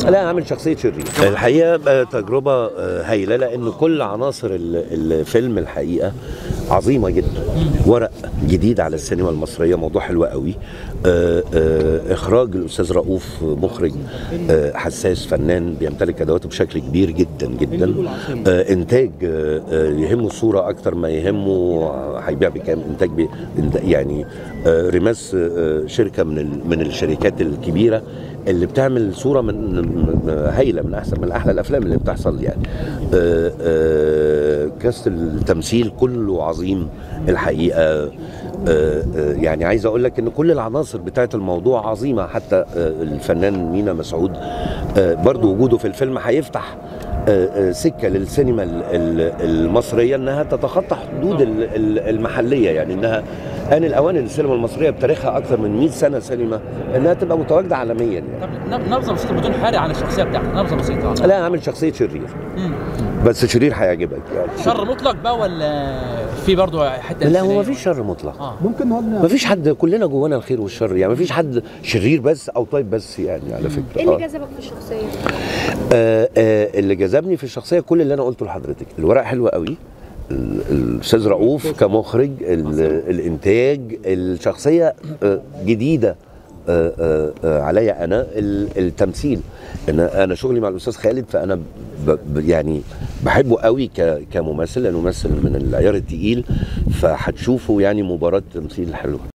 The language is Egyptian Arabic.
لا عامل شخصيه شرير الحقيقه آه، تجربه آه، هايله لان كل عناصر ال- الفيلم الحقيقه عظيمه جدا ورق جديد على السينما المصريه موضوع حلو قوي آه، آه، اخراج الاستاذ رؤوف مخرج آه، حساس فنان بيمتلك ادواته بشكل كبير جدا جدا آه، انتاج آه، آه، يهمه الصوره اكتر ما يهمه هيبيع بكام انتاج بي إنت- يعني آه، رماس آه، شركه من ال- من الشركات الكبيره اللي بتعمل صوره من من- هايله من احسن من احلى الافلام اللي بتحصل يعني آه، آه، كاست التمثيل كله عظيم الحقيقه آه، آه، يعني عايز اقول لك ان كل العناصر بتاعت الموضوع عظيمه حتى آه، الفنان مينا مسعود آه، برضو وجوده في الفيلم هيفتح آه، آه، سكه للسينما ال- ال- المصريه انها تتخطى حدود ال- ال- المحليه يعني انها ان الاوان السينما المصريه بتاريخها اكثر من 100 سنه سينما انها تبقى متواجده عالميا يعني طب نب- نبذه بسيطه بدون حرق عن الشخصيه بتاعتك نبذه بسيطه لا عامل شخصيه شرير مم. بس شرير هيعجبك يعني شر مطلق بقى ولا في برضه حته لا هو إنسانية؟ ما فيش شر مطلق اه ممكن نقول ما فيش حد كلنا جوانا الخير والشر يعني ما فيش حد شرير بس او طيب بس يعني على فكره ايه اللي آه. جذبك في الشخصيه؟ آه آه اللي جذبني في الشخصيه كل اللي انا قلته لحضرتك الورق حلو قوي ال- الاستاذ رؤوف كمخرج ال- الانتاج الشخصيه آه، جديده آه، آه، آه، عليا انا ال- التمثيل انا انا شغلي مع الاستاذ خالد فانا ب ب يعني بحبه قوي ك- كممثل لانه ممثل من العيار التقيل فهتشوفوا يعني مباراه تمثيل حلوه